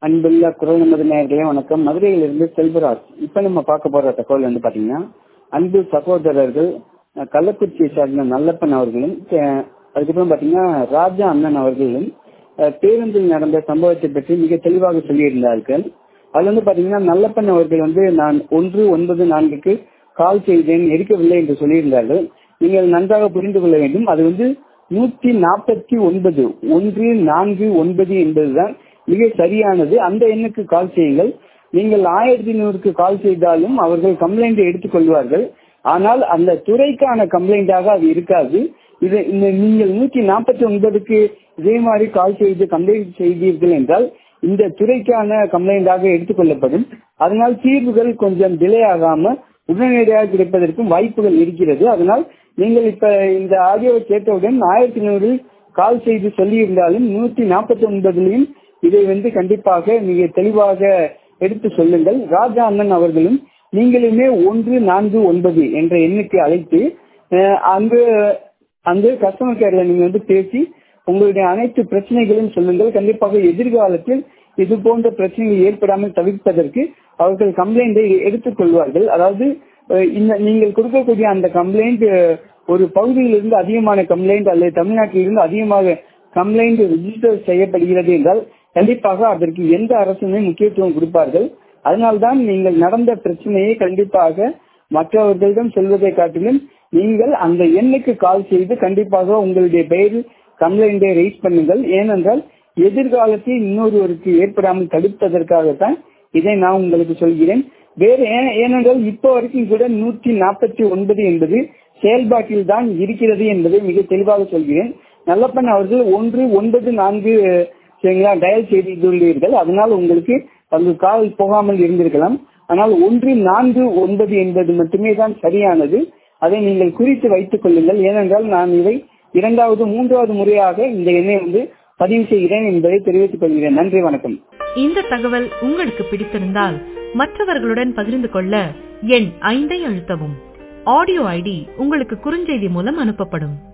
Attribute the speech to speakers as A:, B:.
A: அன்புள்ள குரல் நமது நேயர்களே வணக்கம் மதுரையிலிருந்து செல்வராஜ் இப்ப நம்ம பார்க்க போற தகவல் வந்து பாத்தீங்கன்னா அன்பு சகோதரர்கள் அஹ், கள்ளக்குறிச்சியை சார்ந்த நல்லப்பன் அவர்களும் அஹ், அதுக்கப்புறம் பாத்தீங்கன்னா ராஜா அண்ணன் அவர்களும் அஹ், பேருந்தில் நடந்த சம்பவத்தை பற்றி மிக தெளிவாக சொல்லியிருந்தார்கள் அது வந்து பாத்தீங்கன்னா நல்லப்பன் அவர்கள் வந்து நான் ஒன்று ஒன்பது நான்குக்கு கால் செய்தேன் எடுக்கவில்லை என்று சொல்லியிருந்தார்கள் நீங்கள் நன்றாக புரிந்து கொள்ள வேண்டும் அது வந்து நூத்தி நாற்பத்தி ஒன்பது ஒன்று நான்கு ஒன்பது என்பதுதான் மிக சரியானது அந்த எண்ணுக்கு கால் செய்யுங்கள் நீங்கள் ஆயிரத்தி நூறுக்கு கால் செய்தாலும் அவர்கள் கம்ப்ளைண்ட் எடுத்துக் கொள்வார்கள் ஆனால் அந்த துறைக்கான கம்ப்ளைண்டாக அது இருக்காது இது இந்த நீங்கள் நூத்தி நாற்பத்தி ஒன்பதுக்கு இதே மாதிரி கால் செய்து கம்ப்ளைண்ட் செய்தீர்கள் என்றால் இந்த துறைக்கான கம்ப்ளைண்டாக எடுத்துக்கொள்ளப்படும் அதனால் தீர்வுகள் கொஞ்சம் டிலே ஆகாம உடனடியாக கிடைப்பதற்கும் வாய்ப்புகள் இருக்கிறது அதனால் நீங்கள் இப்ப இந்த ஆடியோவை கேட்டவுடன் ஆயிரத்தி நூறு கால் செய்து சொல்லியிருந்தாலும் நூத்தி நாற்பத்தி ஒன்பதுலையும் இதை வந்து கண்டிப்பாக மிக தெளிவாக எடுத்து சொல்லுங்கள் ராஜா அண்ணன் அவர்களும் நீங்களுமே ஒன்று நான்கு ஒன்பது என்ற எண்ணுக்கு அழைத்து அஹ், அங்கு அங்கு கஸ்டமர் கேர்ல நீங்க வந்து பேசி உங்களுடைய அனைத்து பிரச்சனைகளையும் சொல்லுங்கள் கண்டிப்பாக எதிர்காலத்தில் இது போன்ற பிரச்சனைகள் ஏற்படாமல் தவிர்ப்பதற்கு அவர்கள் கம்ப்ளைண்டை எடுத்துக் கொள்வார்கள் அதாவது அஹ், இந்த நீங்கள் கொடுக்கக்கூடிய அந்த கம்ப்ளைண்ட் ஒரு பகுதியிலிருந்து அதிகமான கம்ப்ளைண்ட் அல்லது தமிழ்நாட்டில் இருந்து அதிகமாக கம்ப்ளைண்ட் ரிஜிஸ்டர் செய்யப்படுகிறது என்றால் கண்டிப்பாக அதற்கு எந்த அரசுமே முக்கியத்துவம் கொடுப்பார்கள் அதனால்தான் நீங்கள் நடந்த பிரச்சனையை கண்டிப்பாக மற்றவர்களிடம் சொல்வதை காட்டிலும் நீங்கள் அந்த எண்ணுக்கு கால் செய்து கண்டிப்பாக உங்களுடைய பெயரில் கம்ப்ளைண்டை ரைஸ் பண்ணுங்கள் ஏனென்றால் எதிர்காலத்தில் இன்னொருவருக்கு ஏற்படாமல் தடுப்பதற்காகத்தான் இதை நான் உங்களுக்கு சொல்கிறேன் வேறு ஏ- ஏனென்றால் இப்போ வரைக்கும் கூட நூற்றி நாற்பத்தி ஒன்பது என்பது செயல்பாட்டில் தான் இருக்கிறது என்பதை மிக தெளிவாக சொல்கிறேன் நல்லப்பன் அவர்கள் ஒன்று ஒன்பது நான்கு சரிங்களா டயல் செய்துள்ளீர்கள் அதனால் உங்களுக்கு அந்த கால் போகாமல் இருந்திருக்கலாம் ஆனால் ஒன்று நான்கு ஒன்பது என்பது மட்டுமே தான் சரியானது அதை நீங்கள் குறித்து வைத்துக் கொள்ளுங்கள் ஏனென்றால் நான் இதை இரண்டாவது மூன்றாவது முறையாக இந்த எண்ணை வந்து பதிவு செய்கிறேன் என்பதை தெரிவித்துக் கொள்கிறேன் நன்றி வணக்கம்
B: இந்த தகவல் உங்களுக்கு பிடித்திருந்தால் மற்றவர்களுடன் பகிர்ந்து கொள்ள எண் ஐந்தை அழுத்தவும் ஆடியோ ஐடி உங்களுக்கு குறுஞ்செய்தி மூலம் அனுப்பப்படும்